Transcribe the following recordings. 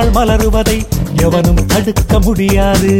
நாள் மலருவதை எவனும் தடுக்க முடியாது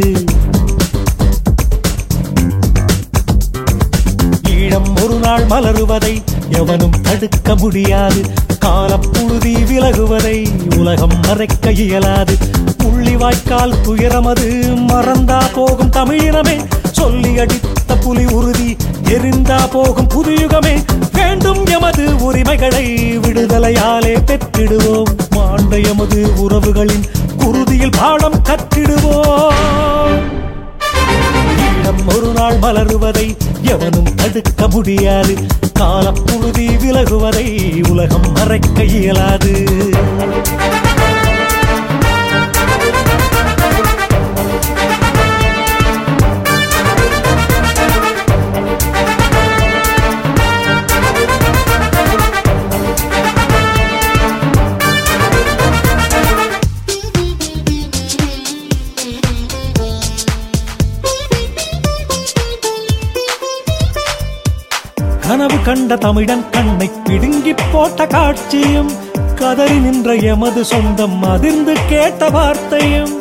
ஈழம் ஒரு நாள் மலருவதை எவனும் தடுக்க முடியாது காலப்புழுதி விலகுவதை உலகம் மறைக்க இயலாது முள்ளிவாய்க்கால் துயரமது மறந்தா போகும் தமிழினமே சொல்லி அடித்த புலி உறுதி எரிந்தா போகும் புதுயுகமே வேண்டும் எமது உரிமைகளை விடுதலையாலே பெற்றிடுவோம் மாண்ட எமது உறவுகளின் குருதியில் பாடம் கற்றிடுவோம் ஈழம் ஒரு நாள் மலருவதை எவனும் தடுக்க முடியாது காலப்புழுதி விலகுவதை உலகம் மறைக்க இயலாது கனவு கண்ட தமிழன் கண்ணை பிடுங்கி போட்ட காட்சியும் கதறி நின்ற எமது சொந்தம் அதிர்ந்து கேட்ட வார்த்தையும்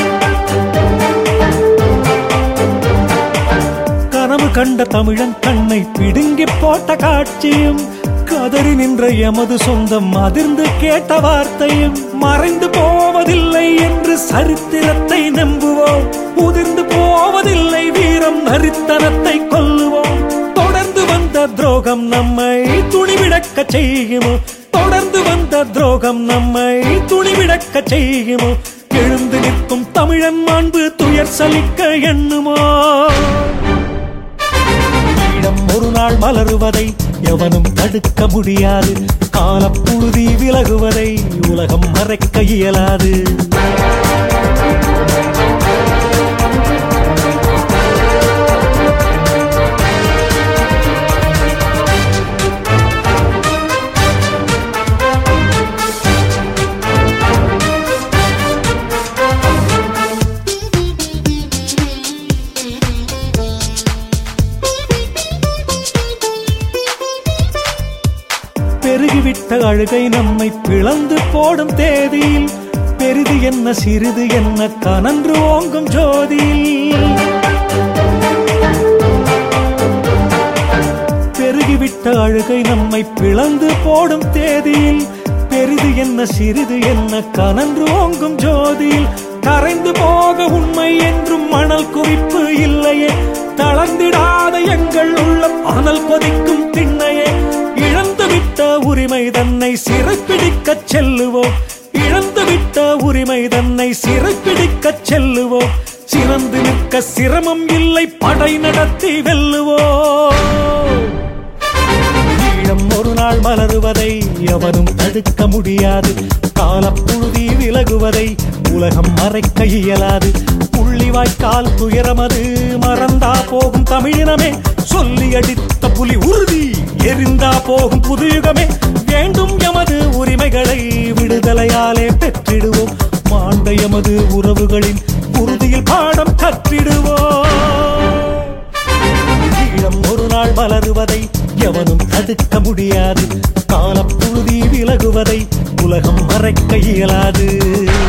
கனவு கண்ட தமிழன் கண்ணை பிடுங்கி போட்ட காட்சியும் கதறி நின்ற எமது சொந்தம் அதிர்ந்து கேட்ட வார்த்தையும் மறைந்து போவதில்லை என்று சரித்திரத்தை நம்புவோம் உதிர்ந்து போவதில்லை வீரம் நரித்தனத்தை கொல்லுவோம் தொடர்ந்து வந்த துரோகம் நம்மை துணிவிடக்க செய்யுமோ தொடர்ந்து வந்த துரோகம் நம்மை துணிவிடக்க செய்யுமோ எழுந்து நிற்கும் தமிழன் மாண்பு துயர் சலிக்க எண்ணுமோ ஈழம் ஒரு நாள் மலருவதை எவனும் தடுக்க முடியாது காலப்புழுதி விலகுவதை உலகம் மறைக்க இயலாது பெருகிவிட்ட அழுகை நம்மை பிளந்து போடும் தேதியில் பெரிது என்ன சிறிது என்ன கனன்று ஓங்கும் ஜோதியில் பெருகிவிட்ட அழுகை நம்மை பிளந்து போடும் தேதியில் பெரிது என்ன சிறிது என்ன கனன்று ஓங்கும் ஜோதியில் கரைந்து போக உண்மை என்றும் மணல் குவிப்பு இல்லையே தளர்ந்திடாத எங்கள் உள்ளம் அனல் கொதிக்கும் திண்ணையே இழந்துவிட்ட உரிமை தன்னை சிறைப்பிடிக்கச் செல்லுவோம் இழந்துவிட்ட உரிமை தன்னை சிறைப்பிடிக்கச் செல்லுவோம் சிறந்து நிற்க சிரமம் இல்லை படை நடத்தி வெல்லுவோம் ஈழம் ஒரு நாள் மலருவதை எவனும் தடுக்க முடியாது காலப்புழுதி விலகுவதை உலகம் மறைக்க இயலாது புள்ளிவாய்க்கால் துயரமது மறந்தா போகும் தமிழினமே சொல்லி அடித்த புலி உறுதி எரிந்தா போகும் புதுயுகமே வேண்டும் எமது உரிமைகளை விடுதலையாலே பெற்றிடுவோம் மாண்ட எமது உறவுகளின் உறுதியில் பாடம் கற்றிடுவோம் ஈழம் ஒரு நாள் மலருவதை எவனும் தடுக்க முடியாது காலப்புழுதி விலகுவதை உலகம் மறைக்க இயலாது